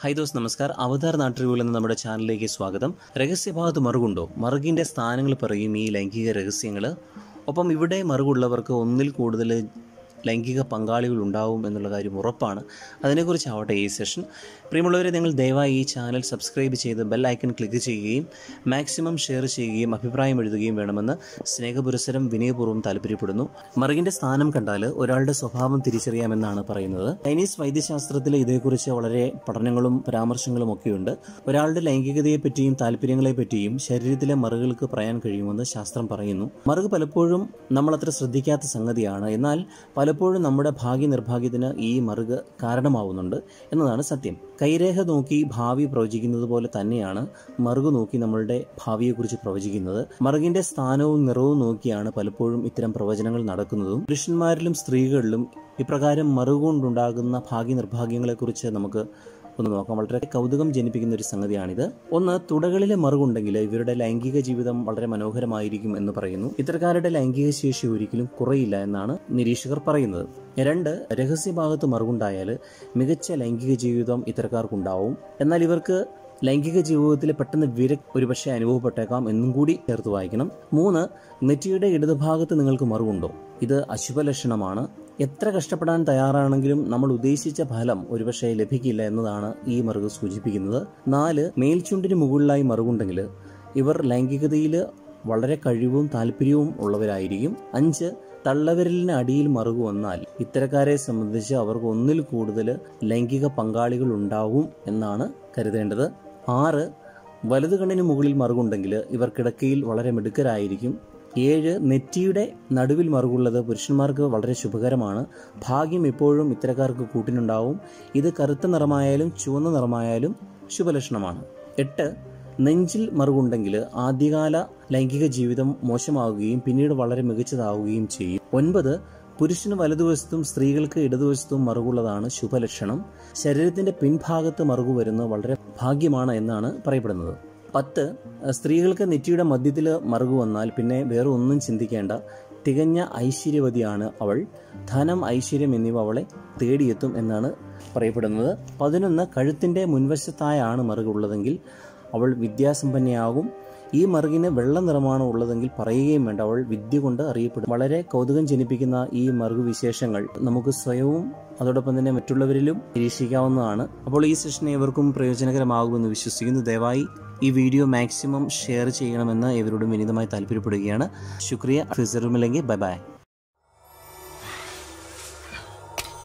high those നമസ്കാർ അവതാർ നാട്ടുകൾ എന്ന നമ്മുടെ ചാനലിലേക്ക് സ്വാഗതം രഹസ്യഭാഗത്ത് മറുകുണ്ടോ മറുകിൻ്റെ സ്ഥാനങ്ങൾ പറയും ഈ ലൈംഗിക രഹസ്യങ്ങൾ ഒപ്പം ഇവിടെ മറുകുള്ളവർക്ക് ഒന്നിൽ കൂടുതൽ ലൈംഗിക പങ്കാളികൾ ഉണ്ടാവും എന്നുള്ള കാര്യം ഉറപ്പാണ് അതിനെക്കുറിച്ചാവട്ടെ ഈ സെഷൻ പ്രിയമുള്ളവരെ നിങ്ങൾ ദയവായി ഈ ചാനൽ സബ്സ്ക്രൈബ് ചെയ്ത് ബെൽ ഐക്കൺ ക്ലിക്ക് ചെയ്യുകയും മാക്സിമം ഷെയർ ചെയ്യുകയും അഭിപ്രായം എഴുതുകയും വേണമെന്ന് സ്നേഹപുരസരം വിനയപൂർവ്വം താല്പര്യപ്പെടുന്നു മറുകിൻ്റെ സ്ഥാനം കണ്ടാൽ ഒരാളുടെ സ്വഭാവം തിരിച്ചറിയാമെന്നാണ് പറയുന്നത് ചൈനീസ് വൈദ്യശാസ്ത്രത്തിൽ ഇതേക്കുറിച്ച് വളരെ പഠനങ്ങളും പരാമർശങ്ങളും ഒക്കെയുണ്ട് ഒരാളുടെ ലൈംഗികതയെ പറ്റിയും താല്പര്യങ്ങളെ പറ്റിയും ശരീരത്തിലെ മറുകൾക്ക് പറയാൻ കഴിയുമെന്ന് ശാസ്ത്രം പറയുന്നു മറുക് പലപ്പോഴും നമ്മൾ അത്ര ശ്രദ്ധിക്കാത്ത സംഗതിയാണ് എന്നാൽ പലപ്പോഴും നമ്മുടെ ഭാഗ്യ നിർഭാഗ്യത്തിന് ഈ മറുക് കാരണമാവുന്നുണ്ട് എന്നതാണ് സത്യം കൈരേഖ നോക്കി ഭാവി പ്രവചിക്കുന്നത് പോലെ തന്നെയാണ് മറുക് നോക്കി നമ്മളുടെ ഭാവിയെക്കുറിച്ച് പ്രവചിക്കുന്നത് മറുകിന്റെ സ്ഥാനവും നിറവും നോക്കിയാണ് പലപ്പോഴും ഇത്തരം പ്രവചനങ്ങൾ നടക്കുന്നതും പുരുഷന്മാരിലും സ്ത്രീകളിലും ഇപ്രകാരം മറുകൊണ്ടുണ്ടാകുന്ന ഭാഗ്യ നിർഭാഗ്യങ്ങളെക്കുറിച്ച് നമുക്ക് ഒന്ന് നോക്കാം വളരെ കൗതുകം ജനിപ്പിക്കുന്ന ഒരു സംഗതിയാണിത് ഒന്ന് തുടകളിലെ മറുകുണ്ടെങ്കിൽ ഇവരുടെ ലൈംഗിക ജീവിതം വളരെ മനോഹരമായിരിക്കും എന്ന് പറയുന്നു ഇത്തരക്കാരുടെ ലൈംഗിക ശേഷി ഒരിക്കലും കുറയില്ല എന്നാണ് നിരീക്ഷകർ പറയുന്നത് രണ്ട് രഹസ്യഭാഗത്ത് മറുകുണ്ടായാൽ മികച്ച ലൈംഗിക ജീവിതം ഇത്തരക്കാർക്കുണ്ടാവും എന്നാൽ ഇവർക്ക് ലൈംഗിക ജീവിതത്തിൽ പെട്ടെന്ന് വിരക് ഒരുപക്ഷെ അനുഭവപ്പെട്ടേക്കാം എന്നും കൂടി ചേർത്ത് വായിക്കണം മൂന്ന് നെറ്റിയുടെ ഇടതുഭാഗത്ത് നിങ്ങൾക്ക് മറുകുണ്ടോ ഇത് അശുഭ ലക്ഷണമാണ് എത്ര കഷ്ടപ്പെടാൻ തയ്യാറാണെങ്കിലും നമ്മൾ ഉദ്ദേശിച്ച ഫലം ഒരുപക്ഷെ ലഭിക്കില്ല എന്നതാണ് ഈ മറുക് സൂചിപ്പിക്കുന്നത് നാല് മേൽചുണ്ടിന് മുകളിലായി മറുകുണ്ടെങ്കിൽ ഇവർ ലൈംഗികതയിൽ വളരെ കഴിവും താല്പര്യവും ഉള്ളവരായിരിക്കും അഞ്ച് തള്ളവിരലിന് അടിയിൽ മറുകു വന്നാൽ ഇത്തരക്കാരെ സംബന്ധിച്ച് അവർക്ക് ഒന്നിൽ കൂടുതൽ ലൈംഗിക പങ്കാളികൾ ഉണ്ടാവും എന്നാണ് കരുതേണ്ടത് ആറ് വലതു കണ്ണിന് മുകളിൽ മറുകുണ്ടെങ്കിൽ ഇവർ കിടക്കയിൽ വളരെ മിടുക്കരായിരിക്കും ഏഴ് നെറ്റിയുടെ നടുവിൽ മറുകുള്ളത് പുരുഷന്മാർക്ക് വളരെ ശുഭകരമാണ് ഭാഗ്യം എപ്പോഴും ഇത്തരക്കാർക്ക് കൂട്ടിനുണ്ടാവും ഇത് കറുത്ത നിറമായാലും ചുവന്ന നിറമായാലും ശുഭലക്ഷണമാണ് എട്ട് നെഞ്ചിൽ മറുകുണ്ടെങ്കിൽ ആദ്യകാല ലൈംഗിക ജീവിതം മോശമാവുകയും പിന്നീട് വളരെ മികച്ചതാവുകയും ചെയ്യും ഒൻപത് പുരുഷന് വലതുവശത്തും സ്ത്രീകൾക്ക് ഇടതുവശത്തും മറുകുള്ളതാണ് ശുഭലക്ഷണം ശരീരത്തിന്റെ പിൻഭാഗത്ത് മറുകു വരുന്നത് വളരെ ഭാഗ്യമാണ് എന്നാണ് പറയപ്പെടുന്നത് പത്ത് സ്ത്രീകൾക്ക് നെറ്റിയുടെ മധ്യത്തിൽ മറുകു വന്നാൽ പിന്നെ വേറെ ഒന്നും ചിന്തിക്കേണ്ട തികഞ്ഞ ഐശ്വര്യവതിയാണ് അവൾ ധനം ഐശ്വര്യം എന്നിവ അവളെ തേടിയെത്തും എന്നാണ് പറയപ്പെടുന്നത് പതിനൊന്ന് കഴുത്തിൻ്റെ മുൻവശത്തായാണ് മറുകുള്ളതെങ്കിൽ അവൾ വിദ്യാസമ്പന്നയാകും ഈ മറുകിന് വെള്ള നിറമാണ് ഉള്ളതെങ്കിൽ പറയുകയും വേണ്ട അവൾ വിദ്യ കൊണ്ട് അറിയപ്പെടും വളരെ കൗതുകം ജനിപ്പിക്കുന്ന ഈ മറുകു വിശേഷങ്ങൾ നമുക്ക് സ്വയവും അതോടൊപ്പം തന്നെ മറ്റുള്ളവരിലും നിരീക്ഷിക്കാവുന്നതാണ് അപ്പോൾ ഈ സെഷൻ ഏവർക്കും പ്രയോജനകരമാകുമെന്ന് വിശ്വസിക്കുന്നു ദയവായി ഈ വീഡിയോ മാക്സിമം ഷെയർ ചെയ്യണമെന്ന് ഏവരോടും വിനീതമായി താല്പര്യപ്പെടുകയാണ് ശുക്രിയ ഫിസറുമില്ലെങ്കിൽ ബൈ ബൈ